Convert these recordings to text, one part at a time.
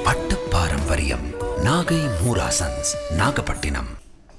அட்டப்பாரம்பரியம் நாகை மூராசன்ஸ் நாகப்பட்டினம்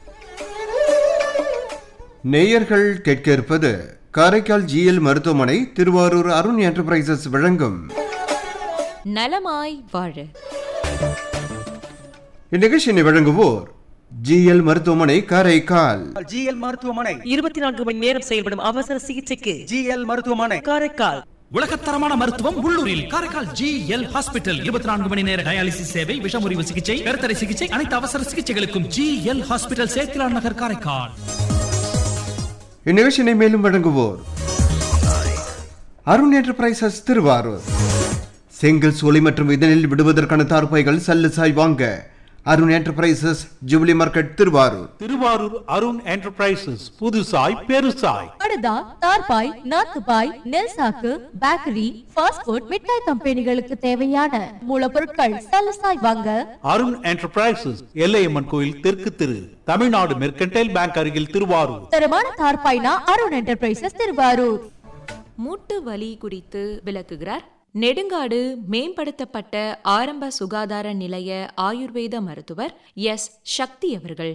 நேயர்கள் கேட்க இருப்பது காரைக்கால் ஜிஎல் மருத்துவமனை திருவாரூர் அருண் என்டர்பிரைசஸ் வழங்கும் நலமாய் வாழ இந்நிகழ்ச்சியினை வழங்குவோர் ஜிஎல் மருத்துவமனை காரைக்கால் ஜிஎல் மருத்துவமனை இருபத்தி நான்கு மணி நேரம் செயல்படும் அவசர சிகிச்சைக்கு ஜிஎல் மருத்துவமனை காரைக்கால் உலகத்தரமான மருத்துவம் உள்ளூரில் காரைக்கால் ஜி எல் ஹாஸ்பிட்டல் இருபத்தி நான்கு மணி நேர டயாலிசிஸ் சேவை விஷமுறிவு சிகிச்சை கருத்தடை சிகிச்சை அனைத்து அவசர சிகிச்சைகளுக்கும் G L hospital Sethilan Nagar Karaikal இந்நிகழ்ச்சியினை மேலும் வழங்குவோர் அருண் என்டர்பிரைசஸ் திருவாரூர் செங்கல் சோலை மற்றும் இதனில் விடுவதற்கான தார்பாய்கள் சல்லு சாய் வாங்க Arun enterprises jubilee market Thiruvarur Thiruvarur Arun enterprises புதுசாய் பெருசாய் படுதா தார்பாய் நாத்துபாய் நெல் சாக்கு பேக்கரி ஃபாஸ்ட் ஃபுட் மிட்டாய் கம்பெனிகளுக்கு தேவையான மூலப்பொருட்கள் சலசாய் வாங்க அருண் என்டர்பிரைசஸ் எல்லையம்மன் கோயில் தெற்கு திரு தமிழ்நாடு மெர்கன்டைல் பேங்க் அருகில் திருவாரூர் தரமான தார்பாய்னா அருண் என்டர்பிரைசஸ் திருவாரூர் மூட்டு வலி குறித்து விளக்குகிறார் நெடுங்காடு மேம்படுத்தப்பட்ட ஆரம்ப சுகாதார நிலைய ஆயுர்வேத மருத்துவர் எஸ் சக்தி அவர்கள்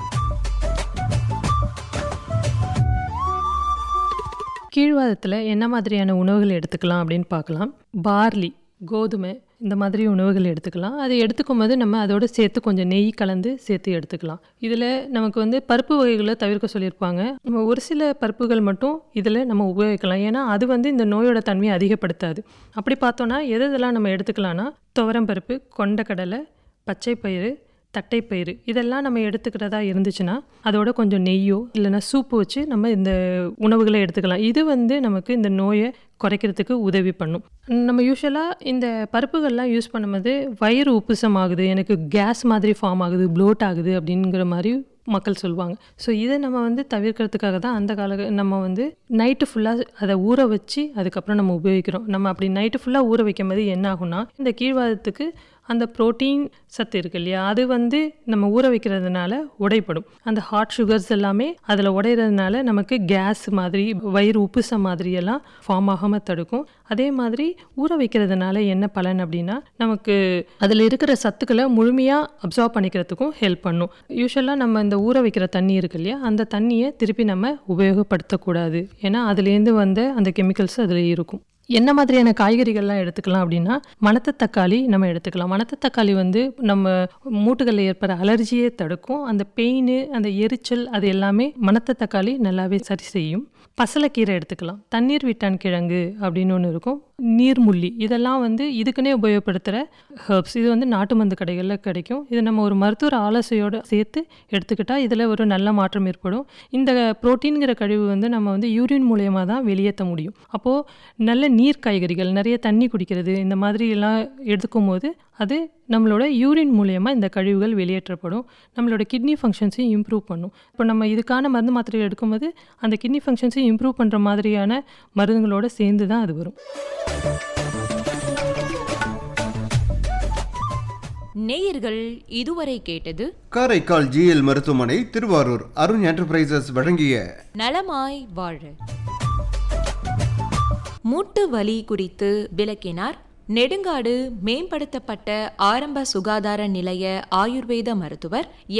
கீழ்வாதத்தில் என்ன மாதிரியான உணவுகள் எடுத்துக்கலாம் அப்படின்னு பார்க்கலாம் பார்லி கோதுமை இந்த மாதிரி உணவுகள் எடுத்துக்கலாம் அதை எடுத்துக்கும் போது நம்ம அதோட சேர்த்து கொஞ்சம் நெய் கலந்து சேர்த்து எடுத்துக்கலாம் இதில் நமக்கு வந்து பருப்பு வகைகளை தவிர்க்க சொல்லியிருப்பாங்க நம்ம ஒரு சில பருப்புகள் மட்டும் இதில் நம்ம உபயோகிக்கலாம் ஏன்னா அது வந்து இந்த நோயோட தன்மையை அதிகப்படுத்தாது அப்படி பார்த்தோன்னா எது எதெல்லாம் நம்ம எடுத்துக்கலாம்னா துவரம் பருப்பு கொண்டக்கடலை பச்சை பயிறு தட்டைப்பயிறு இதெல்லாம் நம்ம எடுத்துக்கிறதா இருந்துச்சுன்னா அதோட கொஞ்சம் நெய்யோ இல்லைன்னா சூப்பு வச்சு நம்ம இந்த உணவுகளை எடுத்துக்கலாம் இது வந்து நமக்கு இந்த நோயை குறைக்கிறதுக்கு உதவி பண்ணும் நம்ம யூஸ்வலாக இந்த பருப்புகள்லாம் யூஸ் பண்ணும்போது வயிறு உப்புசம் ஆகுது எனக்கு கேஸ் மாதிரி ஃபார்ம் ஆகுது ப்ளோட் ஆகுது அப்படிங்கிற மாதிரி மக்கள் சொல்லுவாங்க ஸோ இதை நம்ம வந்து தவிர்க்கிறதுக்காக தான் அந்த கால நம்ம வந்து நைட்டு ஃபுல்லாக அதை ஊற வச்சு அதுக்கப்புறம் நம்ம உபயோகிக்கிறோம் நம்ம அப்படி நைட்டு ஃபுல்லாக ஊற வைக்கும் போது என்ன ஆகும்னா இந்த கீழ்வாதத்துக்கு அந்த புரோட்டீன் சத்து இருக்கு இல்லையா அது வந்து நம்ம ஊற வைக்கிறதுனால உடைப்படும் அந்த ஹாட் சுகர்ஸ் எல்லாமே அதில் உடையிறதுனால நமக்கு கேஸ் மாதிரி வயிறு உப்புசம் மாதிரி எல்லாம் ஃபார்ம் ஆகாமல் தடுக்கும் அதே மாதிரி ஊற வைக்கிறதுனால என்ன பலன் அப்படின்னா நமக்கு அதில் இருக்கிற சத்துக்களை முழுமையாக அப்சார்ப் பண்ணிக்கிறதுக்கும் ஹெல்ப் பண்ணும் யூஸ்வலாக நம்ம இந்த ஊற வைக்கிற தண்ணி இருக்கு இல்லையா அந்த தண்ணியை திருப்பி நம்ம உபயோகப்படுத்தக்கூடாது ஏன்னா அதுலேருந்து வந்த அந்த கெமிக்கல்ஸ் அதில் இருக்கும் என்ன மாதிரியான காய்கறிகள்லாம் எடுத்துக்கலாம் அப்படின்னா மணத்த தக்காளி நம்ம எடுத்துக்கலாம் மணத்த தக்காளி வந்து நம்ம மூட்டுகளில் ஏற்படுற அலர்ஜியை தடுக்கும் அந்த பெயின் அந்த எரிச்சல் அது எல்லாமே மணத்த தக்காளி நல்லாவே சரி செய்யும் பசலைக்கீரை எடுத்துக்கலாம் தண்ணீர் விட்டான் கிழங்கு அப்படின்னு ஒன்று இருக்கும் நீர்முள்ளி இதெல்லாம் வந்து இதுக்குன்னே உபயோகப்படுத்துகிற ஹெர்ப்ஸ் இது வந்து நாட்டு மருந்து கடைகளில் கிடைக்கும் இது நம்ம ஒரு மருத்துவர் ஆலோசையோடு சேர்த்து எடுத்துக்கிட்டால் இதில் ஒரு நல்ல மாற்றம் ஏற்படும் இந்த புரோட்டீன்கிற கழிவு வந்து நம்ம வந்து யூரின் மூலயமா தான் வெளியேற்ற முடியும் அப்போது நல்ல நீர் காய்கறிகள் நிறைய தண்ணி குடிக்கிறது இந்த மாதிரி எல்லாம் எடுத்துக்கும் போது அது நம்மளோட யூரின் மூலயமா இந்த கழிவுகள் வெளியேற்றப்படும் நம்மளோட கிட்னி ஃபங்க்ஷன்ஸையும் இம்ப்ரூவ் பண்ணும் இப்போ நம்ம இதுக்கான மருந்து மாத்திரைகள் எடுக்கும்போது அந்த கிட்னி ஃபங்க்ஷன்ஸையும் இம்ப்ரூவ் பண்ணுற மாதிரியான மருந்துகளோடு சேர்ந்து தான் அது வரும் நேயர்கள் இதுவரை கேட்டது காரைக்கால் ஜிஎல் மருத்துவமனை திருவாரூர் அருண் என்டர்பிரைசஸ் வழங்கிய நலமாய் வாழ மூட்டு வலி குறித்து விளக்கினார் நெடுங்காடு மேம்படுத்தப்பட்ட ஆரம்ப சுகாதார நிலைய ஆயுர்வேத மருத்துவர்